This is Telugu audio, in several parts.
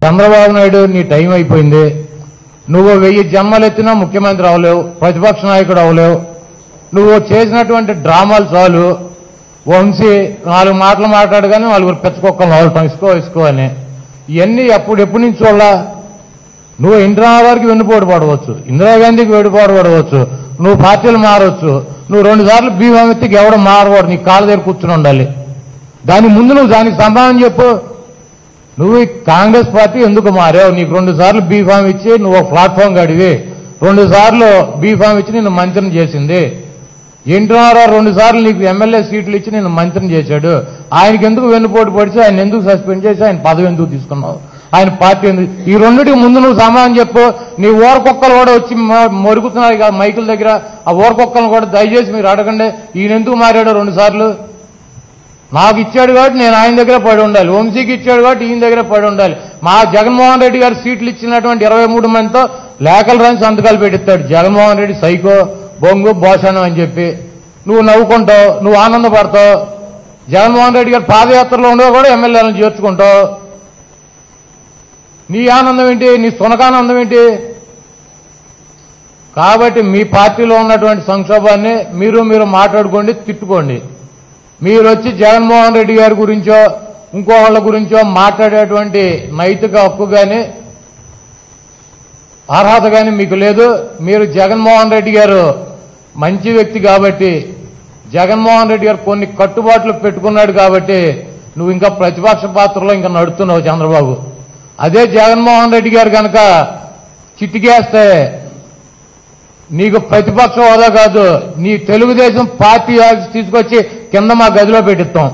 చంద్రబాబు నాయుడు నీ టైం అయిపోయింది నువ్వు వెయ్యి జన్మలెత్తినా ముఖ్యమంత్రి అవలేవు ప్రతిపక్ష నాయకుడు అవలేవు నువ్వు చేసినటువంటి డ్రామాలు చాలు వంశీ నాలుగు మాటలు మాట్లాడు కానీ నలుగురు పెచ్చకొక్కలు నవ్వటం ఇసుకో ఇసుకో అని ఇవన్నీ ఎప్పుడు ఎప్పటి నుంచి చూడలా నువ్వు ఇందిరాగారికి వెన్నుపోటు పడవచ్చు ఇందిరాగాంధీకి వెన్నుపోటు పడవచ్చు నువ్వు పార్టీలు మారవచ్చు నువ్వు రెండు సార్లు బీమా ఎత్తికి ఎవడం మారకూడదు నీ కాళ్ళ దగ్గర కూర్చుని ఉండాలి దాని ముందు నువ్వు దానికి సమాధానం చెప్పు నువ్వు ఈ కాంగ్రెస్ పార్టీ ఎందుకు మారావు నీకు రెండు సార్లు బీఫామ్ ఇచ్చి నువ్వు ఒక ప్లాట్ఫామ్ గడివి రెండు సార్లు బీఫామ్ ఇచ్చి నిన్ను మంత్రిని చేసింది ఎన్టీఆర్ రెండు సార్లు నీకు ఎమ్మెల్యే సీట్లు ఇచ్చి నిన్ను మంత్రిని చేశాడు ఆయనకి ఎందుకు వెన్నుపోటు పడిచి ఆయన ఎందుకు సస్పెండ్ చేసి ఆయన పదవి ఎందుకు తీసుకున్నావు ఆయన పార్టీ ఎందుకు ఈ రెండింటికి ముందు నువ్వు సమాధానం చెప్పు నీ ఊరకొక్కలు కూడా వచ్చి మొ- మొరుగుతున్నారు ఇక మైకుల దగ్గర ఆ ఊరకొక్కలను కూడా దయచేసి మీరు అడగండి ఈయన ఎందుకు మారాడు రెండు సార్లు నాకు ఇచ్చాడు కాబట్టి నేను ఆయన దగ్గర పడి ఉండాలి వంశీకి ఇచ్చాడు కాబట్టి ఈయన దగ్గర పడి ఉండాలి మా జగన్మోహన్ రెడ్డి గారు సీట్లు ఇచ్చినటువంటి ఇరవై మూడు మందితో లేఖలు రాని సంతకాలు పెట్టిస్తాడు జగన్మోహన్ రెడ్డి సైకో బొంగు బోషణం అని చెప్పి నువ్వు నవ్వుకుంటావు నువ్వు ఆనందపడతావు జగన్మోహన్ రెడ్డి గారు పాదయాత్రలో ఉండవు కూడా ఎమ్మెల్యేలను చేర్చుకుంటావు నీ ఆనందం ఏంటి నీ సునకానందం ఏంటి కాబట్టి మీ పార్టీలో ఉన్నటువంటి సంక్షోభాన్ని మీరు మీరు మాట్లాడుకోండి తిట్టుకోండి మీరు వచ్చి జగన్మోహన్ రెడ్డి గారి గురించో ఇంకో వాళ్ళ గురించో మాట్లాడేటువంటి నైతిక హక్కు కానీ అర్హత కానీ మీకు లేదు మీరు జగన్మోహన్ రెడ్డి గారు మంచి వ్యక్తి కాబట్టి జగన్మోహన్ రెడ్డి గారు కొన్ని కట్టుబాట్లు పెట్టుకున్నాడు కాబట్టి నువ్వు ఇంకా ప్రతిపక్ష పాత్రలో ఇంకా నడుస్తున్నావు చంద్రబాబు అదే జగన్మోహన్ రెడ్డి గారు కనుక చిటికేస్తే నీకు ప్రతిపక్ష హోదా కాదు నీ తెలుగుదేశం పార్టీ ఆఫీస్ తీసుకొచ్చి కింద మా గదిలో పెట్టిస్తాం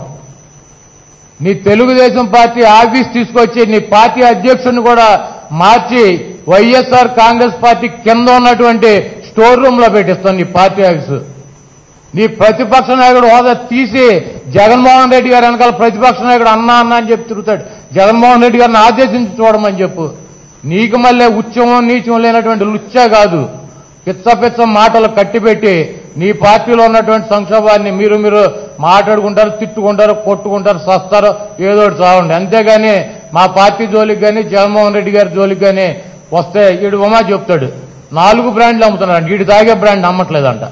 నీ తెలుగుదేశం పార్టీ ఆఫీస్ తీసుకొచ్చి నీ పార్టీ అధ్యక్షుడిని కూడా మార్చి వైఎస్ఆర్ కాంగ్రెస్ పార్టీ కింద ఉన్నటువంటి స్టోర్ రూమ్ లో పెట్టిస్తాం నీ పార్టీ ఆఫీసు నీ ప్రతిపక్ష నాయకుడు హోదా తీసి జగన్మోహన్ రెడ్డి గారు వెనకాల ప్రతిపక్ష నాయకుడు అన్నా అన్నా అని చెప్పి తిరుగుతాడు జగన్మోహన్ రెడ్డి గారిని ఆదేశించి చూడమని చెప్పు నీకు మళ్ళీ ఉచ్చమో నీచం లేనటువంటి లుచ్చా కాదు పిచ్చ పిచ్చ మాటలు కట్టిపెట్టి నీ పార్టీలో ఉన్నటువంటి సంక్షోభాన్ని మీరు మీరు మాట్లాడుకుంటారు తిట్టుకుంటారు కొట్టుకుంటారు సస్తారు ఏదో ఒకటి చావండి అంతేగాని మా పార్టీ జోలికి కానీ జగన్మోహన్ రెడ్డి గారి జోలికి కానీ వస్తే ఈడు ఉమా చెప్తాడు నాలుగు బ్రాండ్లు అమ్ముతున్నాడు వీడు తాగే బ్రాండ్ అమ్మట్లేదంట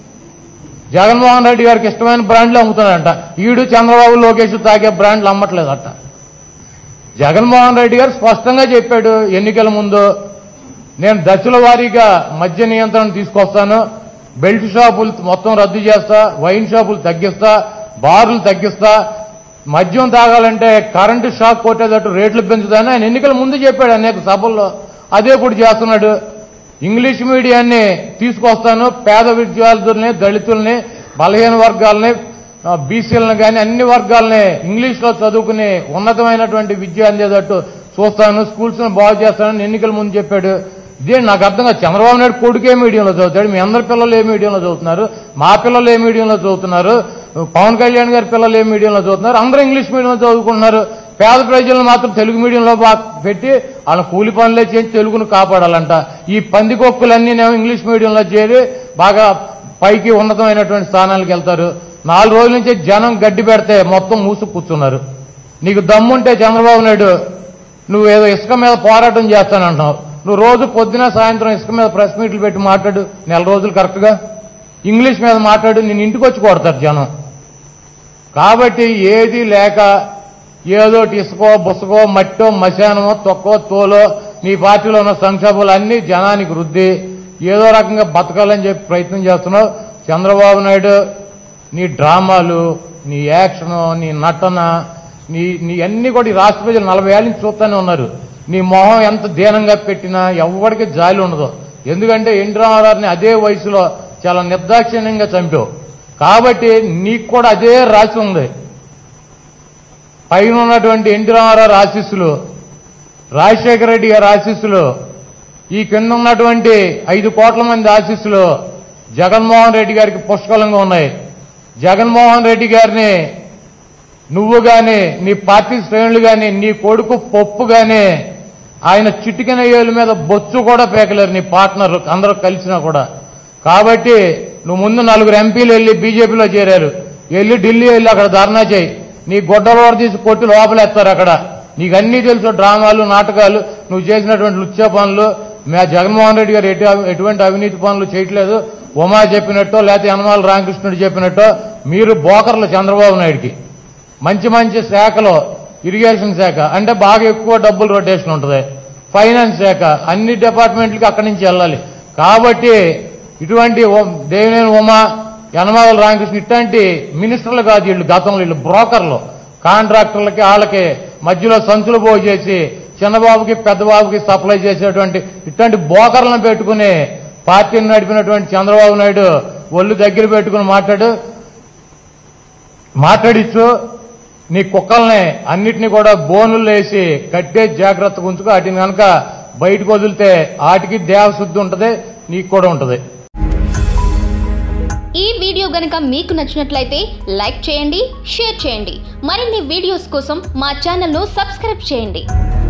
జగన్మోహన్ రెడ్డి గారికి ఇష్టమైన బ్రాండ్లు అమ్ముతున్నాడంట ఈడు చంద్రబాబు లోకేష్ తాగే బ్రాండ్లు అమ్మట్లేదట జగన్మోహన్ రెడ్డి గారు స్పష్టంగా చెప్పాడు ఎన్నికల ముందు నేను దశల వారీగా మద్య నియంత్రణ తీసుకొస్తాను బెల్ట్ షాపులు మొత్తం రద్దు చేస్తా వైన్ షాపులు తగ్గిస్తా బార్లు తగ్గిస్తా మద్యం తాగాలంటే కరెంటు షాక్ కొట్టేటట్టు రేట్లు పెంచుతాను ఆయన ఎన్నికల ముందు చెప్పాడు అనేక సభల్లో అదే ఇప్పుడు చేస్తున్నాడు ఇంగ్లీష్ మీడియాన్ని తీసుకొస్తాను పేద విద్యార్థుల్ని దళితుల్ని బలహీన వర్గాల్ని ఆ, బీసీలను కానీ అన్ని వర్గాల్ని ఇంగ్లీష్ లో చదువుకుని ఉన్నతమైనటువంటి విద్య అందేటట్టు చూస్తాను స్కూల్స్ బాగు చేస్తానని ఎన్నికల ముందు చెప్పాడు ఇదే నాకు అర్థం కాదు చంద్రబాబు నాయుడు కొడుకే మీడియంలో చదువుతాడు మీ అందరి పిల్లలు ఏ మీడియంలో చదువుతున్నారు మా పిల్లలు ఏ మీడియంలో చదువుతున్నారు పవన్ కళ్యాణ్ గారి పిల్లలు ఏ మీడియంలో చదువుతున్నారు అందరూ ఇంగ్లీష్ మీడియంలో చదువుకుంటున్నారు పేద ప్రజలను మాత్రం తెలుగు మీడియంలో బా- పెట్టి వాళ్ళ కూలి పనులే చేసి తెలుగును కాపాడాలంట ఈ పందికొక్కులన్నీ నేను ఇంగ్లీష్ మీడియంలో చేరి బాగా పైకి ఉన్నతమైనటువంటి స్థానాలకు వెళ్తారు నాలుగు రోజుల నుంచి జనం గడ్డి పెడితే మొత్తం మూసు కూర్చున్నారు నీకు దమ్ముంటే చంద్రబాబు నాయుడు నువ్వు ఏదో ఇసుక మీద పోరాటం చేస్తానంటున్నావు నువ్వు రోజు పొద్దున సాయంత్రం ఇసుక మీద ప్రెస్ మీట్లు పెట్టి మాట్లాడు నెల రోజులు కరెక్ట్గా ఇంగ్లీష్ మీద మాట్లాడు నేను ఇంటికి వచ్చి కొడతారు జనం కాబట్టి ఏది లేక ఏదోటి ఇసుకో బుసకో మట్టో మశానమో తొక్కో తోలో నీ పార్టీలో ఉన్న సంక్షోభాలు అన్ని జనానికి వృద్ధి ఏదో రకంగా బతకాలని చెప్పి ప్రయత్నం చేస్తున్నావు చంద్రబాబు నాయుడు నీ డ్రామాలు నీ యాక్షన్ నీ నటన నీ నీ అన్ని కూడా ఈ రాష్ట్ర ప్రజలు నలభై ఏళ్ళ నుంచి చూస్తూనే ఉన్నారు నీ మొహం ఎంత దీనంగా పెట్టినా ఎవరికి జాలి ఉండదు ఎందుకంటే ఎన్టీ రామారావుని అదే వయసులో చాలా నిర్దాక్షిణ్యంగా చంపావు కాబట్టి నీకు కూడా అదే రాసి ఉంది పైన ఉన్నటువంటి ఎన్టీ రామారావు ఆశీస్సులు రాజశేఖర రెడ్డి గారి ఆశీస్సులు ఈ కింద ఉన్నటువంటి ఐదు కోట్ల మంది ఆశీస్సులు జగన్మోహన్ రెడ్డి గారికి పుష్కలంగా ఉన్నాయి జగన్మోహన్ రెడ్డి గారిని నువ్వు గాని నీ పార్టీ శ్రేణులు గాని నీ కొడుకు పప్పు గాని ఆయన చిటికెన ఏళ్ళ మీద బొచ్చు కూడా పేకలేరు నీ పార్ట్నర్ అందరూ కలిసినా కూడా కాబట్టి నువ్వు ముందు నలుగురు ఎంపీలు వెళ్ళి బీజేపీలో చేరారు వెళ్ళి ఢిల్లీ వెళ్ళి అక్కడ ధర్నా చేయి నీ గొడ్డల తీసి కొట్టి లోపలేస్తారు అక్కడ నీకు అన్నీ తెలుసు డ్రామాలు నాటకాలు నువ్వు చేసినటువంటి లుచ్చే పనులు మా జగన్మోహన్ రెడ్డి గారు ఎటు ఎటువంటి అవినీతి పనులు చేయట్లేదు ఉమా చెప్పినట్టో లేకపోతే యనమాల రామకృష్ణుడు చెప్పినట్టో మీరు బోకర్లు చంద్రబాబు నాయుడికి మంచి మంచి శాఖలో ఇరిగేషన్ శాఖ అంటే బాగా ఎక్కువ డబ్బులు రొటేషన్ ఉంటుంది ఫైనాన్స్ శాఖ అన్ని డిపార్ట్మెంట్లకి అక్కడి నుంచి వెళ్ళాలి కాబట్టి ఇటువంటి ఓ- దేవినేని ఉమా యనమాల రామకృష్ణ ఇట్లాంటి మినిస్టర్లు కాదు వీళ్ళు గతంలో వీళ్ళు బ్రోకర్లు కాంట్రాక్టర్లకి వాళ్ళకి మధ్యలో సంచులు పోగు చేసి చిన్నబాబుకి పెద్దబాబుకి సప్లై చేసేటువంటి ఇట్లాంటి బోకర్లను పెట్టుకుని పార్టీని నడిపినటువంటి చంద్రబాబు నాయుడు ఒళ్ళు దగ్గర పెట్టుకుని మాట్లాడు మాట్లాడిచ్చు నీ కుక్కల్ని అన్నిటినీ కూడా బోనులు వేసి కట్టే జాగ్రత్తగా ఉంచుకో వాటిని కనుక బయటకు వదిలితే వాటికి దేవశుద్ధి ఉంటుంది నీకు కూడా ఉంటుంది ఈ వీడియో గనుక మీకు నచ్చినట్లయితే లైక్ చేయండి షేర్ చేయండి మరిన్ని వీడియోస్ కోసం మా ఛానల్ను సబ్స్క్రైబ్ చేయండి